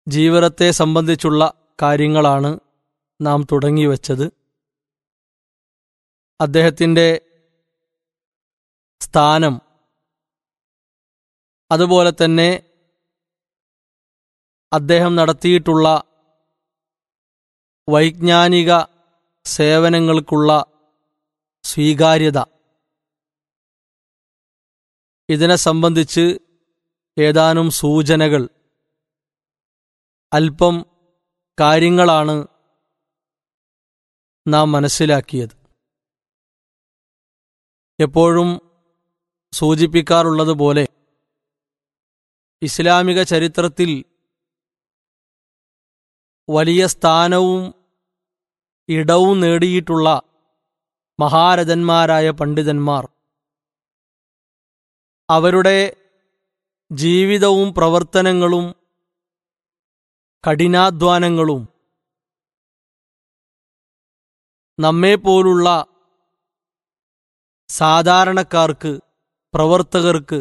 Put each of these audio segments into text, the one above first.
ജീവിതത്തെ സംബന്ധിച്ചുള്ള കാര്യങ്ങളാണ് നാം തുടങ്ങിവെച്ചത് അദ്ദേഹത്തിൻ്റെ സ്ഥാനം അതുപോലെ തന്നെ അദ്ദേഹം നടത്തിയിട്ടുള്ള വൈജ്ഞാനിക സേവനങ്ങൾക്കുള്ള സ്വീകാര്യത ഇതിനെ സംബന്ധിച്ച് ഏതാനും സൂചനകൾ അല്പം കാര്യങ്ങളാണ് നാം മനസ്സിലാക്കിയത് എപ്പോഴും സൂചിപ്പിക്കാറുള്ളതുപോലെ ഇസ്ലാമിക ചരിത്രത്തിൽ വലിയ സ്ഥാനവും ഇടവും നേടിയിട്ടുള്ള മഹാരഥന്മാരായ പണ്ഡിതന്മാർ അവരുടെ ജീവിതവും പ്രവർത്തനങ്ങളും കഠിനാധ്വാനങ്ങളും നമ്മെപ്പോലുള്ള സാധാരണക്കാർക്ക് പ്രവർത്തകർക്ക്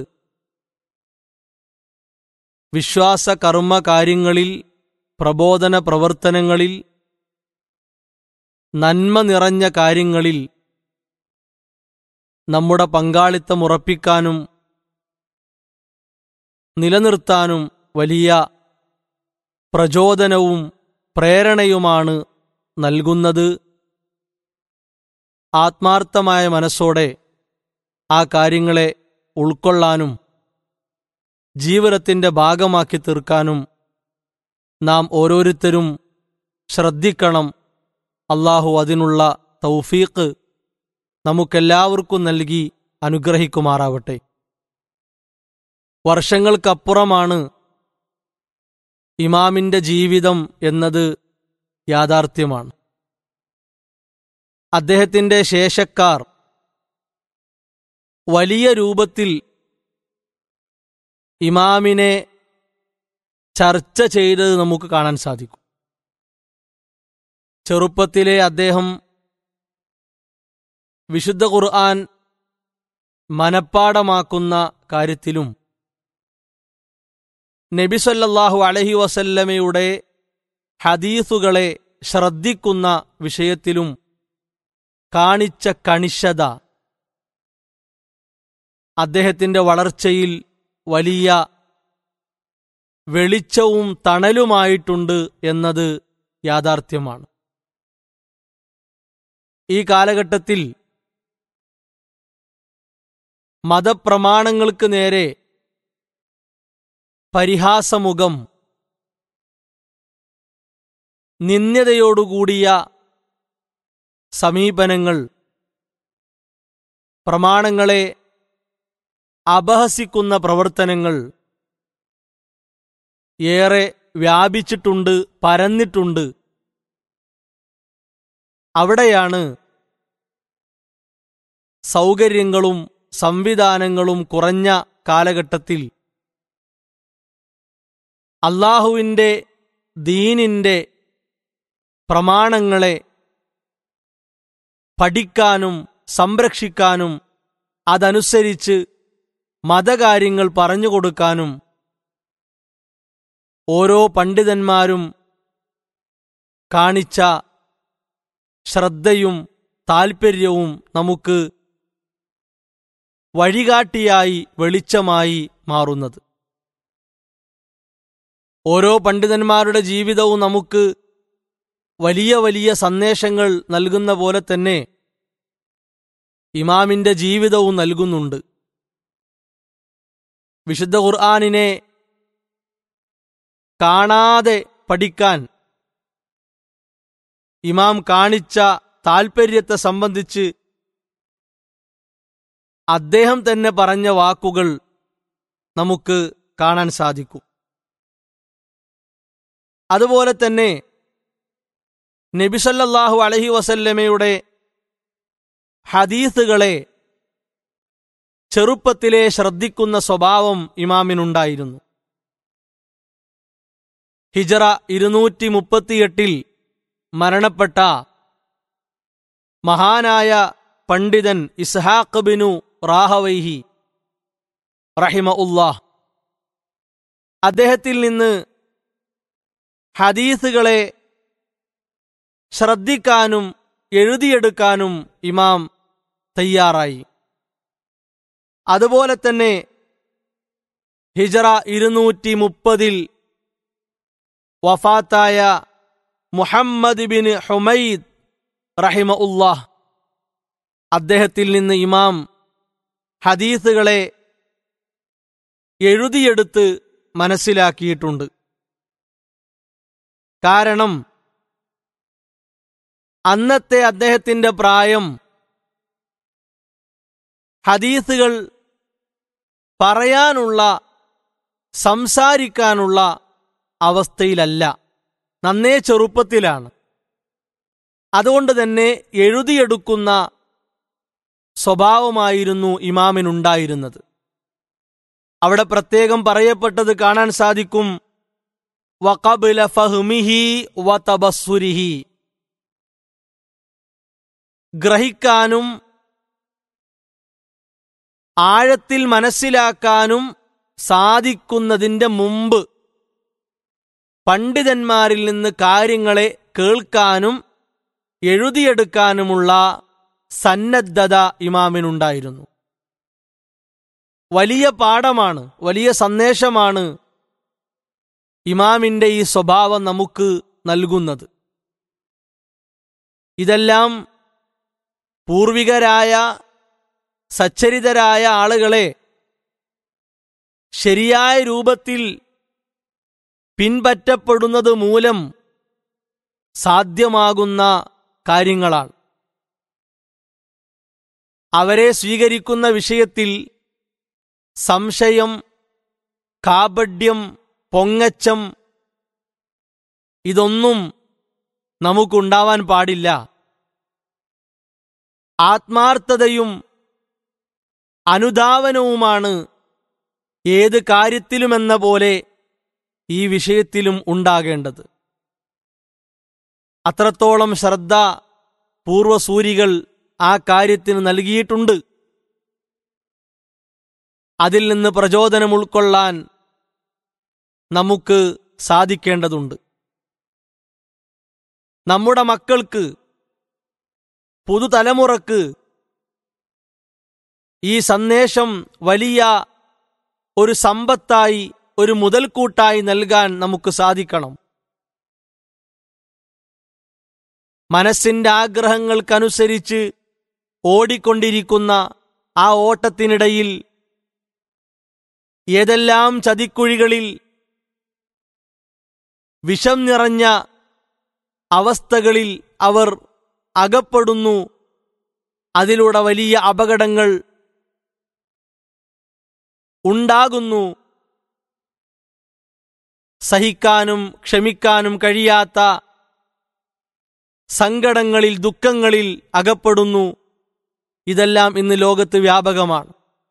വിശ്വാസ കർമ്മ കാര്യങ്ങളിൽ പ്രബോധന പ്രവർത്തനങ്ങളിൽ നന്മ നിറഞ്ഞ കാര്യങ്ങളിൽ നമ്മുടെ പങ്കാളിത്തം ഉറപ്പിക്കാനും നിലനിർത്താനും വലിയ പ്രചോദനവും പ്രേരണയുമാണ് നൽകുന്നത് ആത്മാർത്ഥമായ മനസ്സോടെ ആ കാര്യങ്ങളെ ഉൾക്കൊള്ളാനും ജീവിതത്തിൻ്റെ ഭാഗമാക്കി തീർക്കാനും നാം ഓരോരുത്തരും ശ്രദ്ധിക്കണം അള്ളാഹു അതിനുള്ള തൗഫീഖ് നമുക്കെല്ലാവർക്കും നൽകി അനുഗ്രഹിക്കുമാറാവട്ടെ വർഷങ്ങൾക്കപ്പുറമാണ് ഇമാമിന്റെ ജീവിതം എന്നത് യാഥാർത്ഥ്യമാണ് അദ്ദേഹത്തിന്റെ ശേഷക്കാർ വലിയ രൂപത്തിൽ ഇമാമിനെ ചർച്ച ചെയ്തത് നമുക്ക് കാണാൻ സാധിക്കും ചെറുപ്പത്തിലെ അദ്ദേഹം വിശുദ്ധ ഖുർആൻ മനപ്പാടമാക്കുന്ന കാര്യത്തിലും നബിസല്ലാഹു അലഹി വസല്ലമയുടെ ഹദീസുകളെ ശ്രദ്ധിക്കുന്ന വിഷയത്തിലും കാണിച്ച കണിശത അദ്ദേഹത്തിന്റെ വളർച്ചയിൽ വലിയ വെളിച്ചവും തണലുമായിട്ടുണ്ട് എന്നത് യാഥാർത്ഥ്യമാണ് ഈ കാലഘട്ടത്തിൽ മതപ്രമാണങ്ങൾക്ക് നേരെ പരിഹാസമുഖം നിന്ദ്യതയോടുകൂടിയ സമീപനങ്ങൾ പ്രമാണങ്ങളെ അപഹസിക്കുന്ന പ്രവർത്തനങ്ങൾ ഏറെ വ്യാപിച്ചിട്ടുണ്ട് പരന്നിട്ടുണ്ട് അവിടെയാണ് സൗകര്യങ്ങളും സംവിധാനങ്ങളും കുറഞ്ഞ കാലഘട്ടത്തിൽ അള്ളാഹുവിൻ്റെ ദീനിൻ്റെ പ്രമാണങ്ങളെ പഠിക്കാനും സംരക്ഷിക്കാനും അതനുസരിച്ച് മതകാര്യങ്ങൾ പറഞ്ഞുകൊടുക്കാനും ഓരോ പണ്ഡിതന്മാരും കാണിച്ച ശ്രദ്ധയും താൽപ്പര്യവും നമുക്ക് വഴികാട്ടിയായി വെളിച്ചമായി മാറുന്നത് ഓരോ പണ്ഡിതന്മാരുടെ ജീവിതവും നമുക്ക് വലിയ വലിയ സന്ദേശങ്ങൾ നൽകുന്ന പോലെ തന്നെ ഇമാമിന്റെ ജീവിതവും നൽകുന്നുണ്ട് വിശുദ്ധ ഖുർആാനിനെ കാണാതെ പഠിക്കാൻ ഇമാം കാണിച്ച താൽപ്പര്യത്തെ സംബന്ധിച്ച് അദ്ദേഹം തന്നെ പറഞ്ഞ വാക്കുകൾ നമുക്ക് കാണാൻ സാധിക്കും അതുപോലെ തന്നെ നബിസല്ലാഹു അലഹി വസല്ലമയുടെ ഹദീസുകളെ ചെറുപ്പത്തിലെ ശ്രദ്ധിക്കുന്ന സ്വഭാവം ഇമാമിനുണ്ടായിരുന്നു ഹിജറ ഇരുന്നൂറ്റി മുപ്പത്തിയെട്ടിൽ മരണപ്പെട്ട മഹാനായ പണ്ഡിതൻ ഇസ്ഹാഖ് ബിനു റാഹവൈഹി റഹിമ ഉല്ലാഹ് അദ്ദേഹത്തിൽ നിന്ന് ഹദീസുകളെ ശ്രദ്ധിക്കാനും എഴുതിയെടുക്കാനും ഇമാം തയ്യാറായി അതുപോലെ തന്നെ ഹിജറ ഇരുന്നൂറ്റി മുപ്പതിൽ വഫാത്തായ മുഹമ്മദ് ബിൻ ഹുമൈദ് റഹിമ ഉല്ലാഹ് അദ്ദേഹത്തിൽ നിന്ന് ഇമാം ഹദീസുകളെ എഴുതിയെടുത്ത് മനസ്സിലാക്കിയിട്ടുണ്ട് കാരണം അന്നത്തെ അദ്ദേഹത്തിന്റെ പ്രായം ഹദീസുകൾ പറയാനുള്ള സംസാരിക്കാനുള്ള അവസ്ഥയിലല്ല നന്നേ ചെറുപ്പത്തിലാണ് അതുകൊണ്ട് തന്നെ എഴുതിയെടുക്കുന്ന സ്വഭാവമായിരുന്നു ഇമാമിനുണ്ടായിരുന്നത് അവിടെ പ്രത്യേകം പറയപ്പെട്ടത് കാണാൻ സാധിക്കും വഖബില ഫഹ്മിഹി വതബസ്സുരിഹി ഗ്രഹിക്കാനും ആഴത്തിൽ മനസ്സിലാക്കാനും സാധിക്കുന്നതിന്റെ മുമ്പ് പണ്ഡിതന്മാരിൽ നിന്ന് കാര്യങ്ങളെ കേൾക്കാനും എഴുതിയെടുക്കാനുമുള്ള സന്നദ്ധത ഇമാമിനുണ്ടായിരുന്നു വലിയ പാഠമാണ് വലിയ സന്ദേശമാണ് ഇമാമിന്റെ ഈ സ്വഭാവം നമുക്ക് നൽകുന്നത് ഇതെല്ലാം പൂർവികരായ സച്ചരിതരായ ആളുകളെ ശരിയായ രൂപത്തിൽ പിൻപറ്റപ്പെടുന്നത് മൂലം സാധ്യമാകുന്ന കാര്യങ്ങളാണ് അവരെ സ്വീകരിക്കുന്ന വിഷയത്തിൽ സംശയം കാപഡ്യം പൊങ്ങച്ചം ഇതൊന്നും നമുക്കുണ്ടാവാൻ പാടില്ല ആത്മാർത്ഥതയും അനുധാവനവുമാണ് ഏത് കാര്യത്തിലുമെന്ന പോലെ ഈ വിഷയത്തിലും ഉണ്ടാകേണ്ടത് അത്രത്തോളം ശ്രദ്ധ പൂർവസൂരികൾ ആ കാര്യത്തിന് നൽകിയിട്ടുണ്ട് അതിൽ നിന്ന് പ്രചോദനം ഉൾക്കൊള്ളാൻ നമുക്ക് സാധിക്കേണ്ടതുണ്ട് നമ്മുടെ മക്കൾക്ക് പുതുതലമുറക്ക് ഈ സന്ദേശം വലിയ ഒരു സമ്പത്തായി ഒരു മുതൽക്കൂട്ടായി നൽകാൻ നമുക്ക് സാധിക്കണം മനസ്സിന്റെ ആഗ്രഹങ്ങൾക്കനുസരിച്ച് ഓടിക്കൊണ്ടിരിക്കുന്ന ആ ഓട്ടത്തിനിടയിൽ ഏതെല്ലാം ചതിക്കുഴികളിൽ വിഷം നിറഞ്ഞ അവസ്ഥകളിൽ അവർ അകപ്പെടുന്നു അതിലൂടെ വലിയ അപകടങ്ങൾ ഉണ്ടാകുന്നു സഹിക്കാനും ക്ഷമിക്കാനും കഴിയാത്ത സങ്കടങ്ങളിൽ ദുഃഖങ്ങളിൽ അകപ്പെടുന്നു ഇതെല്ലാം ഇന്ന് ലോകത്ത് വ്യാപകമാണ്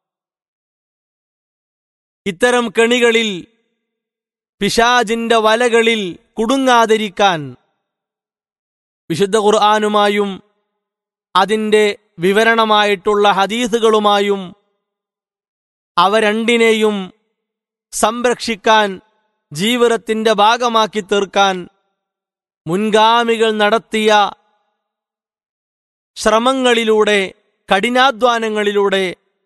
ഇത്തരം കെണികളിൽ പിശാജിന്റെ വലകളിൽ കുടുങ്ങാതിരിക്കാൻ വിശുദ്ധ ഖുർആാനുമായും അതിന്റെ വിവരണമായിട്ടുള്ള ഹദീസുകളുമായും അവ രണ്ടിനെയും സംരക്ഷിക്കാൻ ജീവിതത്തിന്റെ ഭാഗമാക്കി തീർക്കാൻ മുൻഗാമികൾ നടത്തിയ ശ്രമങ്ങളിലൂടെ കഠിനാധ്വാനങ്ങളിലൂടെ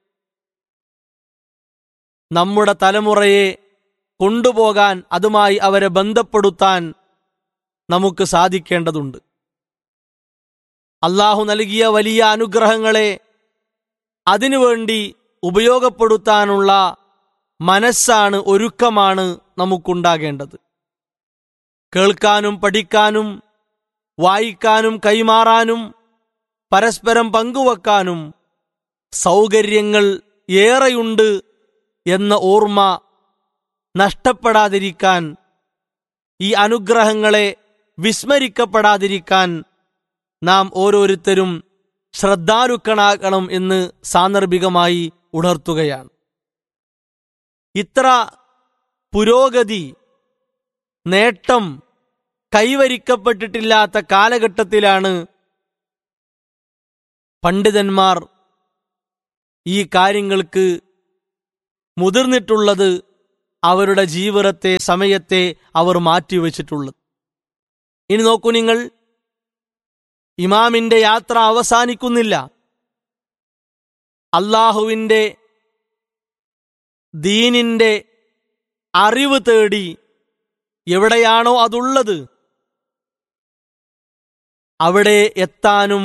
നമ്മുടെ തലമുറയെ കൊണ്ടുപോകാൻ അതുമായി അവരെ ബന്ധപ്പെടുത്താൻ നമുക്ക് സാധിക്കേണ്ടതുണ്ട് അള്ളാഹു നൽകിയ വലിയ അനുഗ്രഹങ്ങളെ അതിനുവേണ്ടി ഉപയോഗപ്പെടുത്താനുള്ള മനസ്സാണ് ഒരുക്കമാണ് നമുക്കുണ്ടാകേണ്ടത് കേൾക്കാനും പഠിക്കാനും വായിക്കാനും കൈമാറാനും പരസ്പരം പങ്കുവെക്കാനും സൗകര്യങ്ങൾ ഏറെയുണ്ട് എന്ന ഓർമ്മ നഷ്ടപ്പെടാതിരിക്കാൻ ഈ അനുഗ്രഹങ്ങളെ വിസ്മരിക്കപ്പെടാതിരിക്കാൻ നാം ഓരോരുത്തരും ശ്രദ്ധാലുക്കളാകണം എന്ന് സാന്ദർഭികമായി ഉണർത്തുകയാണ് ഇത്ര പുരോഗതി നേട്ടം കൈവരിക്കപ്പെട്ടിട്ടില്ലാത്ത കാലഘട്ടത്തിലാണ് പണ്ഡിതന്മാർ ഈ കാര്യങ്ങൾക്ക് മുതിർന്നിട്ടുള്ളത് അവരുടെ ജീവിതത്തെ സമയത്തെ അവർ മാറ്റിവെച്ചിട്ടുള്ളത് ഇനി നോക്കൂ നിങ്ങൾ ഇമാമിന്റെ യാത്ര അവസാനിക്കുന്നില്ല അള്ളാഹുവിൻ്റെ ദീനിന്റെ അറിവ് തേടി എവിടെയാണോ അതുള്ളത് അവിടെ എത്താനും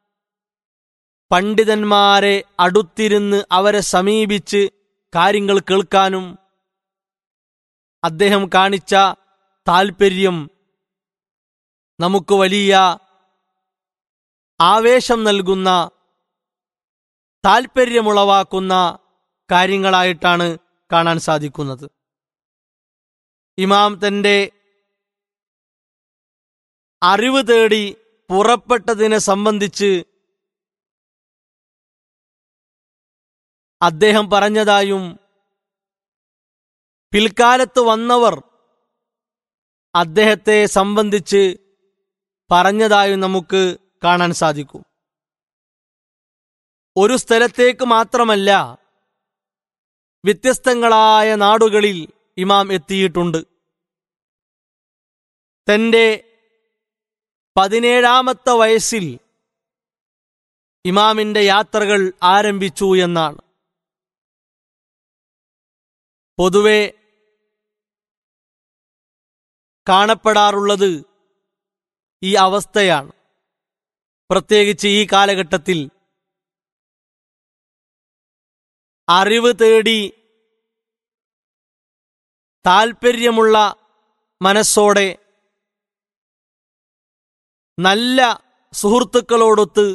പണ്ഡിതന്മാരെ അടുത്തിരുന്ന് അവരെ സമീപിച്ച് കാര്യങ്ങൾ കേൾക്കാനും അദ്ദേഹം കാണിച്ച താൽപ്പര്യം നമുക്ക് വലിയ ആവേശം നൽകുന്ന താൽപ്പര്യമുളവാക്കുന്ന കാര്യങ്ങളായിട്ടാണ് കാണാൻ സാധിക്കുന്നത് ഇമാം തന്റെ അറിവ് തേടി പുറപ്പെട്ടതിനെ സംബന്ധിച്ച് അദ്ദേഹം പറഞ്ഞതായും പിൽക്കാലത്ത് വന്നവർ അദ്ദേഹത്തെ സംബന്ധിച്ച് പറഞ്ഞതായും നമുക്ക് കാണാൻ സാധിക്കും ഒരു സ്ഥലത്തേക്ക് മാത്രമല്ല വ്യത്യസ്തങ്ങളായ നാടുകളിൽ ഇമാം എത്തിയിട്ടുണ്ട് തന്റെ പതിനേഴാമത്തെ വയസ്സിൽ ഇമാമിന്റെ യാത്രകൾ ആരംഭിച്ചു എന്നാണ് പൊതുവെ കാണപ്പെടാറുള്ളത് ഈ അവസ്ഥയാണ് പ്രത്യേകിച്ച് ഈ കാലഘട്ടത്തിൽ അറിവ് തേടി താൽപ്പര്യമുള്ള മനസ്സോടെ നല്ല സുഹൃത്തുക്കളോടൊത്ത്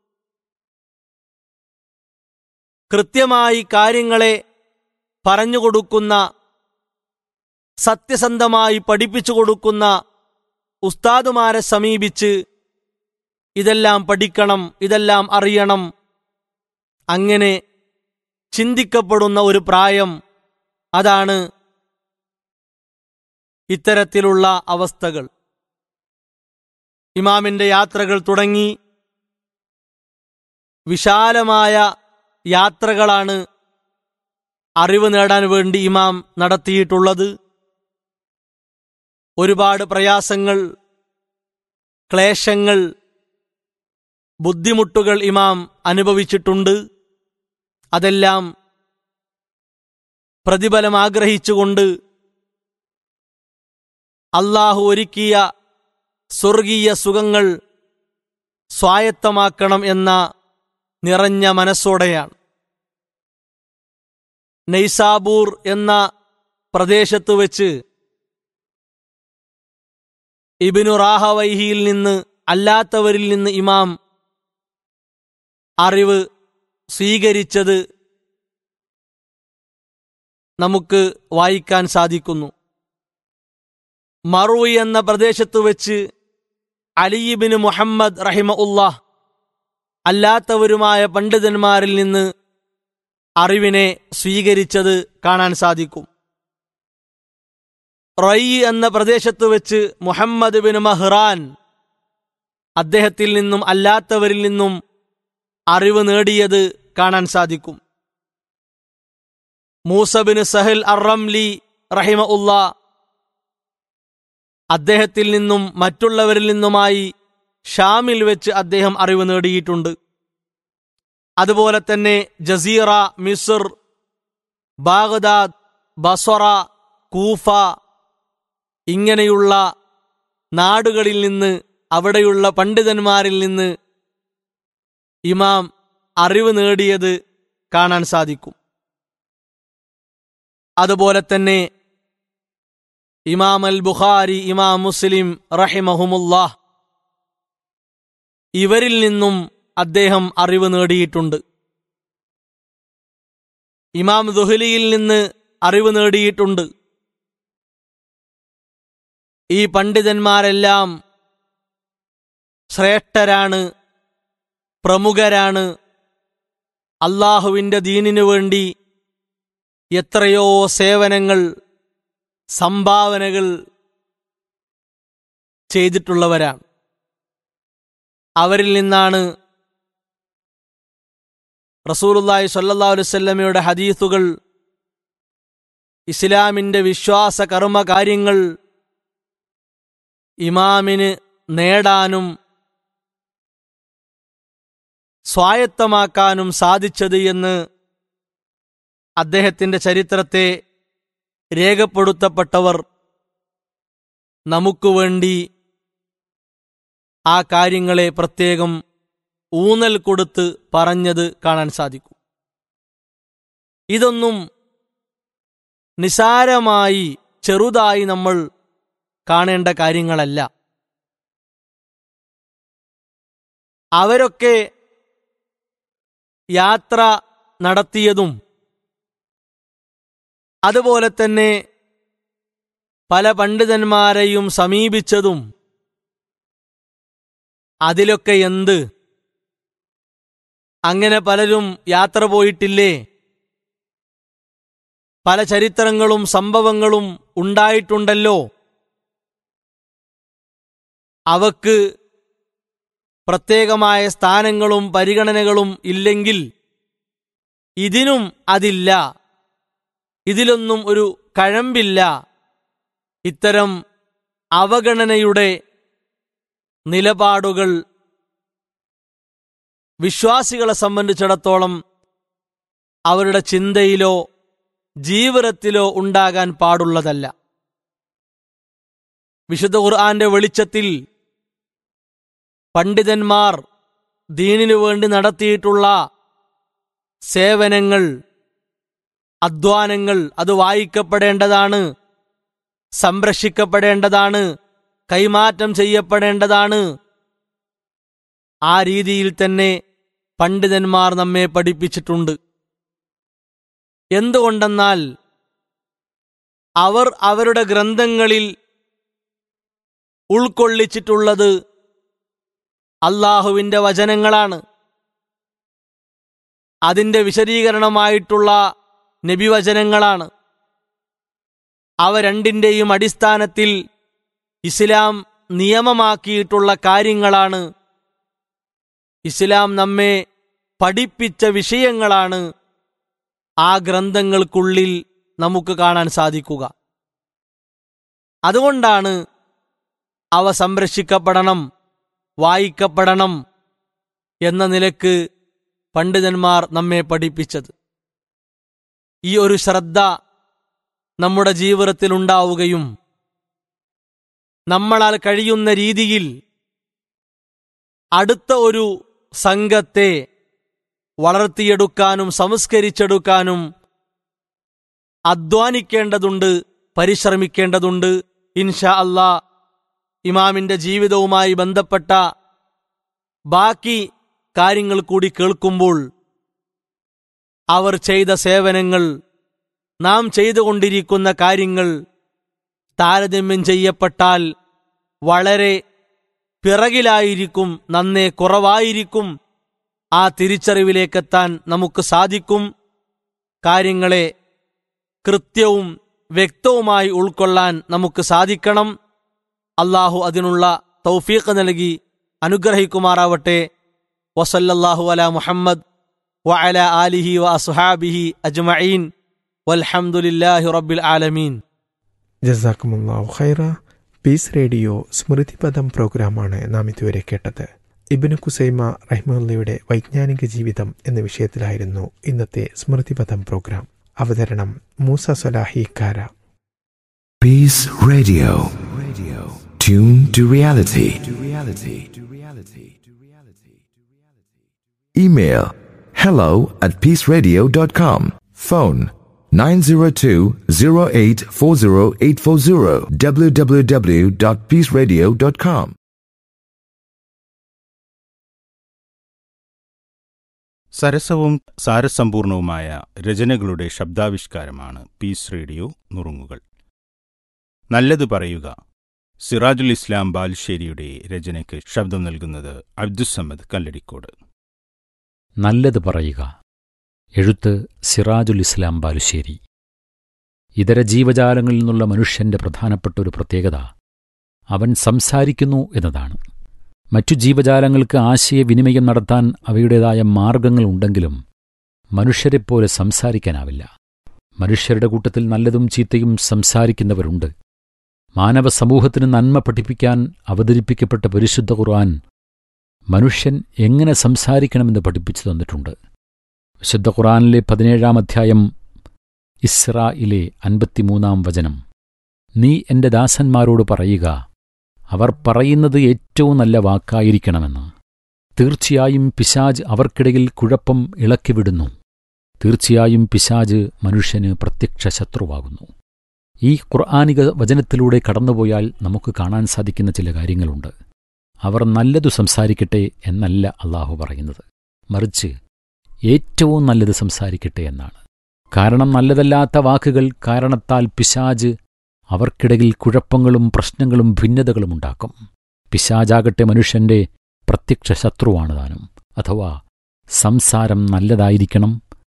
കൃത്യമായി കാര്യങ്ങളെ പറഞ്ഞുകൊടുക്കുന്ന സത്യസന്ധമായി പഠിപ്പിച്ചു കൊടുക്കുന്ന ഉസ്താദുമാരെ സമീപിച്ച് ഇതെല്ലാം പഠിക്കണം ഇതെല്ലാം അറിയണം അങ്ങനെ ചിന്തിക്കപ്പെടുന്ന ഒരു പ്രായം അതാണ് ഇത്തരത്തിലുള്ള അവസ്ഥകൾ ഇമാമിന്റെ യാത്രകൾ തുടങ്ങി വിശാലമായ യാത്രകളാണ് അറിവ് നേടാൻ വേണ്ടി ഇമാം നടത്തിയിട്ടുള്ളത് ഒരുപാട് പ്രയാസങ്ങൾ ക്ലേശങ്ങൾ ബുദ്ധിമുട്ടുകൾ ഇമാം അനുഭവിച്ചിട്ടുണ്ട് അതെല്ലാം പ്രതിഫലം ആഗ്രഹിച്ചുകൊണ്ട് അള്ളാഹു ഒരുക്കിയ സ്വർഗീയ സുഖങ്ങൾ സ്വായത്തമാക്കണം എന്ന നിറഞ്ഞ മനസ്സോടെയാണ് നെയ്സാബൂർ എന്ന പ്രദേശത്ത് വെച്ച് ഇബിനു റാഹവൈഹിയിൽ നിന്ന് അല്ലാത്തവരിൽ നിന്ന് ഇമാം അറിവ് സ്വീകരിച്ചത് നമുക്ക് വായിക്കാൻ സാധിക്കുന്നു മറു എന്ന പ്രദേശത്ത് വെച്ച് അലിയിബിന് മുഹമ്മദ് റഹിമ ഉള്ളാഹ് അല്ലാത്തവരുമായ പണ്ഡിതന്മാരിൽ നിന്ന് അറിവിനെ സ്വീകരിച്ചത് കാണാൻ സാധിക്കും റൊയ് എന്ന പ്രദേശത്ത് വെച്ച് മുഹമ്മദ് ബിൻ മഹ്റാൻ അദ്ദേഹത്തിൽ നിന്നും അല്ലാത്തവരിൽ നിന്നും അറിവ് നേടിയത് കാണാൻ സാധിക്കും മൂസബിന് സഹൽ അറംലി റഹിമ ഉള്ള അദ്ദേഹത്തിൽ നിന്നും മറ്റുള്ളവരിൽ നിന്നുമായി ഷാമിൽ വെച്ച് അദ്ദേഹം അറിവ് നേടിയിട്ടുണ്ട് അതുപോലെ തന്നെ ജസീറ മിസർ ബാഗ്ദാദ് ബസ്വറ കൂഫ ഇങ്ങനെയുള്ള നാടുകളിൽ നിന്ന് അവിടെയുള്ള പണ്ഡിതന്മാരിൽ നിന്ന് ഇമാം അറിവ് നേടിയത് കാണാൻ സാധിക്കും അതുപോലെ തന്നെ ഇമാം അൽ ബുഖാരി ഇമാം മുസ്ലിം റഹിമഹുമുല്ലാഹ് ഇവരിൽ നിന്നും അദ്ദേഹം അറിവ് നേടിയിട്ടുണ്ട് ഇമാം ദുഹലിയിൽ നിന്ന് അറിവ് നേടിയിട്ടുണ്ട് ഈ പണ്ഡിതന്മാരെല്ലാം ശ്രേഷ്ഠരാണ് പ്രമുഖരാണ് അള്ളാഹുവിൻ്റെ ദീനിനു വേണ്ടി എത്രയോ സേവനങ്ങൾ സംഭാവനകൾ ചെയ്തിട്ടുള്ളവരാണ് അവരിൽ നിന്നാണ് റസൂലുല്ലാഹി സ്വല്ലല്ലാഹു അലൈഹി വസല്ലമയുടെ ഹദീസുകൾ ഇസ്ലാമിന്റെ വിശ്വാസ കർമ്മ കാര്യങ്ങൾ ഇമാമിന് നേടാനും സ്വായത്തമാക്കാനും സാധിച്ചത് എന്ന് അദ്ദേഹത്തിന്റെ ചരിത്രത്തെ രേഖപ്പെടുത്തപ്പെട്ടവർ നമുക്കു വേണ്ടി ആ കാര്യങ്ങളെ പ്രത്യേകം ഊന്നൽ കൊടുത്ത് പറഞ്ഞത് കാണാൻ സാധിക്കും ഇതൊന്നും നിസാരമായി ചെറുതായി നമ്മൾ കാണേണ്ട കാര്യങ്ങളല്ല അവരൊക്കെ യാത്ര നടത്തിയതും അതുപോലെ തന്നെ പല പണ്ഡിതന്മാരെയും സമീപിച്ചതും അതിലൊക്കെ എന്ത് അങ്ങനെ പലരും യാത്ര പോയിട്ടില്ലേ പല ചരിത്രങ്ങളും സംഭവങ്ങളും ഉണ്ടായിട്ടുണ്ടല്ലോ അവക്ക് പ്രത്യേകമായ സ്ഥാനങ്ങളും പരിഗണനകളും ഇല്ലെങ്കിൽ ഇതിനും അതില്ല ഇതിലൊന്നും ഒരു കഴമ്പില്ല ഇത്തരം അവഗണനയുടെ നിലപാടുകൾ വിശ്വാസികളെ സംബന്ധിച്ചിടത്തോളം അവരുടെ ചിന്തയിലോ ജീവിതത്തിലോ ഉണ്ടാകാൻ പാടുള്ളതല്ല വിശുദ്ധ ഖുർആന്റെ വെളിച്ചത്തിൽ പണ്ഡിതന്മാർ ദീനിനു വേണ്ടി നടത്തിയിട്ടുള്ള സേവനങ്ങൾ അധ്വാനങ്ങൾ അത് വായിക്കപ്പെടേണ്ടതാണ് സംരക്ഷിക്കപ്പെടേണ്ടതാണ് കൈമാറ്റം ചെയ്യപ്പെടേണ്ടതാണ് ആ രീതിയിൽ തന്നെ പണ്ഡിതന്മാർ നമ്മെ പഠിപ്പിച്ചിട്ടുണ്ട് എന്തുകൊണ്ടെന്നാൽ അവർ അവരുടെ ഗ്രന്ഥങ്ങളിൽ ഉൾക്കൊള്ളിച്ചിട്ടുള്ളത് അള്ളാഹുവിന്റെ വചനങ്ങളാണ് അതിന്റെ വിശദീകരണമായിട്ടുള്ള നബിവചനങ്ങളാണ് അവ രണ്ടിന്റെയും അടിസ്ഥാനത്തിൽ ഇസ്ലാം നിയമമാക്കിയിട്ടുള്ള കാര്യങ്ങളാണ് ഇസ്ലാം നമ്മെ പഠിപ്പിച്ച വിഷയങ്ങളാണ് ആ ഗ്രന്ഥങ്ങൾക്കുള്ളിൽ നമുക്ക് കാണാൻ സാധിക്കുക അതുകൊണ്ടാണ് അവ സംരക്ഷിക്കപ്പെടണം വായിക്കപ്പെടണം എന്ന നിലക്ക് പണ്ഡിതന്മാർ നമ്മെ പഠിപ്പിച്ചത് ഈ ഒരു ശ്രദ്ധ നമ്മുടെ ജീവിതത്തിൽ ഉണ്ടാവുകയും നമ്മളാൽ കഴിയുന്ന രീതിയിൽ അടുത്ത ഒരു സംഘത്തെ വളർത്തിയെടുക്കാനും സംസ്കരിച്ചെടുക്കാനും അധ്വാനിക്കേണ്ടതുണ്ട് പരിശ്രമിക്കേണ്ടതുണ്ട് ഇൻഷാ അല്ലാ ഇമാമിന്റെ ജീവിതവുമായി ബന്ധപ്പെട്ട ബാക്കി കാര്യങ്ങൾ കൂടി കേൾക്കുമ്പോൾ അവർ ചെയ്ത സേവനങ്ങൾ നാം ചെയ്തുകൊണ്ടിരിക്കുന്ന കാര്യങ്ങൾ താരതമ്യം ചെയ്യപ്പെട്ടാൽ വളരെ പിറകിലായിരിക്കും നന്നേ കുറവായിരിക്കും ആ തിരിച്ചറിവിലേക്കെത്താൻ നമുക്ക് സാധിക്കും കാര്യങ്ങളെ കൃത്യവും വ്യക്തവുമായി ഉൾക്കൊള്ളാൻ നമുക്ക് സാധിക്കണം അള്ളാഹു അതിനുള്ള തൗഫീഖ് നൽകി അനുഗ്രഹിക്കുമാറാവട്ടെ വസല്ലല്ലാഹു അല മുഹമ്മദ് വഅല ആലിഹി വ അസ്ഹാബിഹി അജ്മഈൻ വൽഹംദുലില്ലാഹി റബ്ബിൽ ആലമീൻ ജസാക്കുമുല്ലാഹു ഖൈറ പീസ് റേഡിയോ സ്മൃതിപദം പ്രോഗ്രാമാണ് നാം ഇതുവരെ കേട്ടത് ഇബിന് കുസൈമ റഹ്മുല്ലയുടെ വൈജ്ഞാനിക ജീവിതം എന്ന വിഷയത്തിലായിരുന്നു ഇന്നത്തെ സ്മൃതിപദം പ്രോഗ്രാം അവതരണം മൂസ സലാഹി കാര Peace Radio. Radio. Tune to reality. To reality. To reality. To reality. Email hello at peaceradio.com. Phone 902-0840840 www.peaceradio.com. സരസവും സാരസമ്പൂർണവുമായ രചനകളുടെ ശബ്ദാവിഷ്കാരമാണ് പീസ് റേഡിയോ നുറുങ്ങുകൾ നല്ലത് പറയുക സിറാജുൽ ഇസ്ലാം ബാലുശ്ശേരിയുടെ രചനയ്ക്ക് ശബ്ദം നൽകുന്നത് അബ്ദുസമ്മദ് കല്ലടിക്കോട് നല്ലത് പറയുക എഴുത്ത് സിറാജുൽ ഇസ്ലാം ബാലുശ്ശേരി ഇതര ജീവജാലങ്ങളിൽ നിന്നുള്ള മനുഷ്യന്റെ പ്രധാനപ്പെട്ട ഒരു പ്രത്യേകത അവൻ സംസാരിക്കുന്നു എന്നതാണ് മറ്റു ജീവജാലങ്ങൾക്ക് ആശയവിനിമയം നടത്താൻ അവയുടേതായ മാർഗങ്ങളുണ്ടെങ്കിലും മനുഷ്യരെപ്പോലെ സംസാരിക്കാനാവില്ല മനുഷ്യരുടെ കൂട്ടത്തിൽ നല്ലതും ചീത്തയും സംസാരിക്കുന്നവരുണ്ട് മാനവ സമൂഹത്തിന് നന്മ പഠിപ്പിക്കാൻ അവതരിപ്പിക്കപ്പെട്ട പരിശുദ്ധ ഖുർആൻ മനുഷ്യൻ എങ്ങനെ സംസാരിക്കണമെന്ന് പഠിപ്പിച്ചു തന്നിട്ടുണ്ട് വിശുദ്ധ ഖുർആനിലെ പതിനേഴാം അധ്യായം ഇസ്രായിലെ അൻപത്തിമൂന്നാം വചനം നീ എന്റെ ദാസന്മാരോട് പറയുക അവർ പറയുന്നത് ഏറ്റവും നല്ല വാക്കായിരിക്കണമെന്ന് തീർച്ചയായും പിശാജ് അവർക്കിടയിൽ കുഴപ്പം ഇളക്കിവിടുന്നു തീർച്ചയായും പിശാജ് മനുഷ്യന് പ്രത്യക്ഷ ശത്രുവാകുന്നു ഈ ഖുർആാനിക വചനത്തിലൂടെ കടന്നുപോയാൽ നമുക്ക് കാണാൻ സാധിക്കുന്ന ചില കാര്യങ്ങളുണ്ട് അവർ നല്ലതു സംസാരിക്കട്ടെ എന്നല്ല അള്ളാഹു പറയുന്നത് മറിച്ച് ഏറ്റവും നല്ലത് സംസാരിക്കട്ടെ എന്നാണ് കാരണം നല്ലതല്ലാത്ത വാക്കുകൾ കാരണത്താൽ പിശാജ് അവർക്കിടയിൽ കുഴപ്പങ്ങളും പ്രശ്നങ്ങളും ഭിന്നതകളും ഉണ്ടാക്കും പിശാജാകട്ടെ മനുഷ്യന്റെ പ്രത്യക്ഷ ശത്രുവാണ് താനും അഥവാ സംസാരം നല്ലതായിരിക്കണം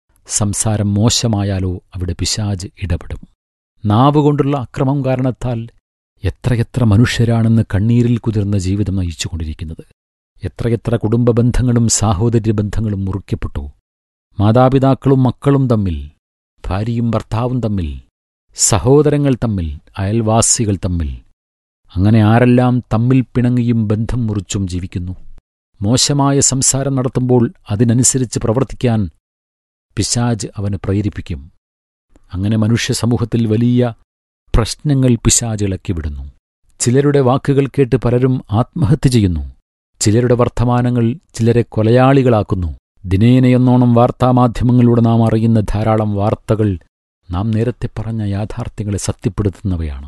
സംസാരം മോശമായാലോ അവിടെ പിശാജ് ഇടപെടും നാവുകൊണ്ടുള്ള അക്രമം കാരണത്താൽ എത്രയെത്ര മനുഷ്യരാണെന്ന് കണ്ണീരിൽ കുതിർന്ന ജീവിതം നയിച്ചുകൊണ്ടിരിക്കുന്നത് എത്രയെത്ര കുടുംബ ബന്ധങ്ങളും സാഹോദര്യ ബന്ധങ്ങളും മുറിക്കപ്പെട്ടു മാതാപിതാക്കളും മക്കളും തമ്മിൽ ഭാര്യയും ഭർത്താവും തമ്മിൽ സഹോദരങ്ങൾ തമ്മിൽ അയൽവാസികൾ തമ്മിൽ അങ്ങനെ ആരെല്ലാം തമ്മിൽ പിണങ്ങിയും ബന്ധം മുറിച്ചും ജീവിക്കുന്നു മോശമായ സംസാരം നടത്തുമ്പോൾ അതിനനുസരിച്ച് പ്രവർത്തിക്കാൻ പിശാജ് അവന് പ്രേരിപ്പിക്കും അങ്ങനെ മനുഷ്യ സമൂഹത്തിൽ വലിയ പ്രശ്നങ്ങൾ പിശാജ് ഇളക്കിവിടുന്നു ചിലരുടെ വാക്കുകൾ കേട്ട് പലരും ആത്മഹത്യ ചെയ്യുന്നു ചിലരുടെ വർത്തമാനങ്ങൾ ചിലരെ കൊലയാളികളാക്കുന്നു ദിനേനയെന്നോണം വാർത്താമാധ്യമങ്ങളിലൂടെ നാം അറിയുന്ന ധാരാളം വാർത്തകൾ നാം നേരത്തെ പറഞ്ഞ യാഥാർത്ഥ്യങ്ങളെ സത്യപ്പെടുത്തുന്നവയാണ്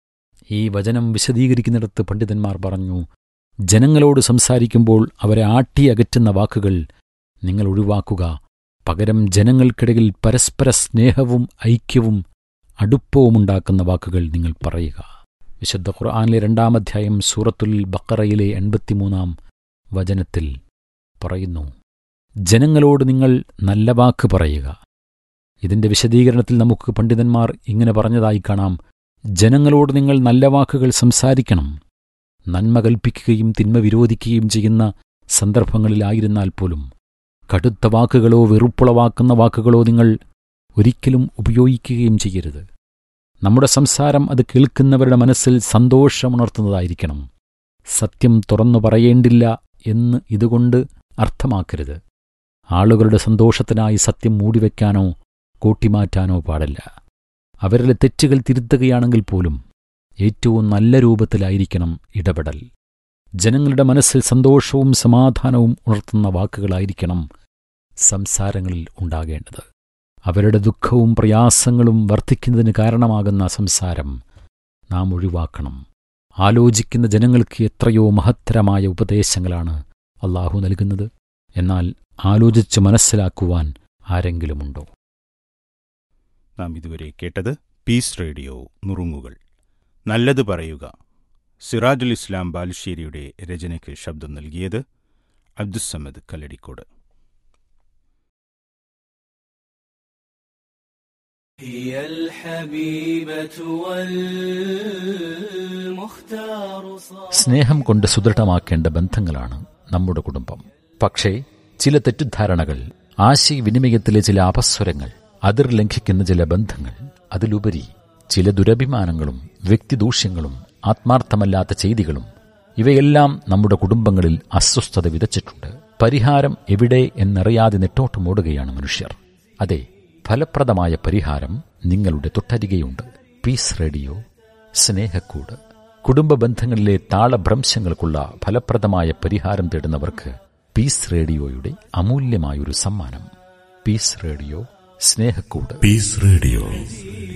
ഈ വചനം വിശദീകരിക്കുന്നിടത്ത് പണ്ഡിതന്മാർ പറഞ്ഞു ജനങ്ങളോട് സംസാരിക്കുമ്പോൾ അവരെ ആട്ടിയകറ്റുന്ന വാക്കുകൾ നിങ്ങൾ ഒഴിവാക്കുക പകരം ജനങ്ങൾക്കിടയിൽ പരസ്പര സ്നേഹവും ഐക്യവും അടുപ്പവുമുണ്ടാക്കുന്ന വാക്കുകൾ നിങ്ങൾ പറയുക വിശുദ്ധ ഖുർആാനിലെ രണ്ടാം അധ്യായം സൂറത്തുൽ ബക്കറയിലെ എൺപത്തിമൂന്നാം വചനത്തിൽ പറയുന്നു ജനങ്ങളോട് നിങ്ങൾ നല്ല വാക്ക് പറയുക ഇതിന്റെ വിശദീകരണത്തിൽ നമുക്ക് പണ്ഡിതന്മാർ ഇങ്ങനെ പറഞ്ഞതായി കാണാം ജനങ്ങളോട് നിങ്ങൾ നല്ല വാക്കുകൾ സംസാരിക്കണം നന്മ കൽപ്പിക്കുകയും തിന്മ വിരോധിക്കുകയും ചെയ്യുന്ന സന്ദർഭങ്ങളിലായിരുന്നാൽ പോലും കടുത്ത വാക്കുകളോ വെറുപ്പുളവാക്കുന്ന വാക്കുകളോ നിങ്ങൾ ഒരിക്കലും ഉപയോഗിക്കുകയും ചെയ്യരുത് നമ്മുടെ സംസാരം അത് കേൾക്കുന്നവരുടെ മനസ്സിൽ സന്തോഷമുണർത്തുന്നതായിരിക്കണം സത്യം തുറന്നു പറയേണ്ടില്ല എന്ന് ഇതുകൊണ്ട് അർത്ഥമാക്കരുത് ആളുകളുടെ സന്തോഷത്തിനായി സത്യം മൂടിവെക്കാനോ കൂട്ടിമാറ്റാനോ പാടില്ല അവരിലെ തെറ്റുകൾ തിരുത്തുകയാണെങ്കിൽ പോലും ഏറ്റവും നല്ല രൂപത്തിലായിരിക്കണം ഇടപെടൽ ജനങ്ങളുടെ മനസ്സിൽ സന്തോഷവും സമാധാനവും ഉണർത്തുന്ന വാക്കുകളായിരിക്കണം സംസാരങ്ങളിൽ ഉണ്ടാകേണ്ടത് അവരുടെ ദുഃഖവും പ്രയാസങ്ങളും വർദ്ധിക്കുന്നതിന് കാരണമാകുന്ന സംസാരം നാം ഒഴിവാക്കണം ആലോചിക്കുന്ന ജനങ്ങൾക്ക് എത്രയോ മഹത്തരമായ ഉപദേശങ്ങളാണ് അള്ളാഹു നൽകുന്നത് എന്നാൽ ആലോചിച്ച് മനസ്സിലാക്കുവാൻ ആരെങ്കിലുമുണ്ടോ നാം ഇതുവരെ കേട്ടത് പീസ് റേഡിയോ നുറുങ്ങുകൾ നല്ലത് പറയുക സിറാജുൽ ഇസ്ലാം ബാലുശ്ശേരിയുടെ രചനയ്ക്ക് ശബ്ദം നൽകിയത് അബ്ദുസമ്മദ് കല്ലടിക്കോട് هي الحبيبة والمختار صار സ്നേഹം കൊണ്ട് സുദൃഢമാക്കേണ്ട ബന്ധങ്ങളാണ് നമ്മുടെ കുടുംബം പക്ഷേ ചില തെറ്റിദ്ധാരണകൾ ആശയവിനിമയത്തിലെ ചില അപസ്വരങ്ങൾ അതിർ ലംഘിക്കുന്ന ചില ബന്ധങ്ങൾ അതിലുപരി ചില ദുരഭിമാനങ്ങളും വ്യക്തിദൂഷ്യങ്ങളും ആത്മാർത്ഥമല്ലാത്ത ചെയ്തികളും ഇവയെല്ലാം നമ്മുടെ കുടുംബങ്ങളിൽ അസ്വസ്ഥത വിതച്ചിട്ടുണ്ട് പരിഹാരം എവിടെ എന്നറിയാതെ നെട്ടോട്ടമോടുകയാണ് മനുഷ്യർ അതെ ഫലപ്രദമായ പരിഹാരം നിങ്ങളുടെ തൊട്ടരികെയുണ്ട് പീസ് റേഡിയോ സ്നേഹക്കൂട് കുടുംബ ബന്ധങ്ങളിലെ താളഭ്രംശങ്ങൾക്കുള്ള ഫലപ്രദമായ പരിഹാരം തേടുന്നവർക്ക് പീസ് റേഡിയോയുടെ അമൂല്യമായൊരു സമ്മാനം പീസ് റേഡിയോ സ്നേഹക്കൂട് Peace Radio.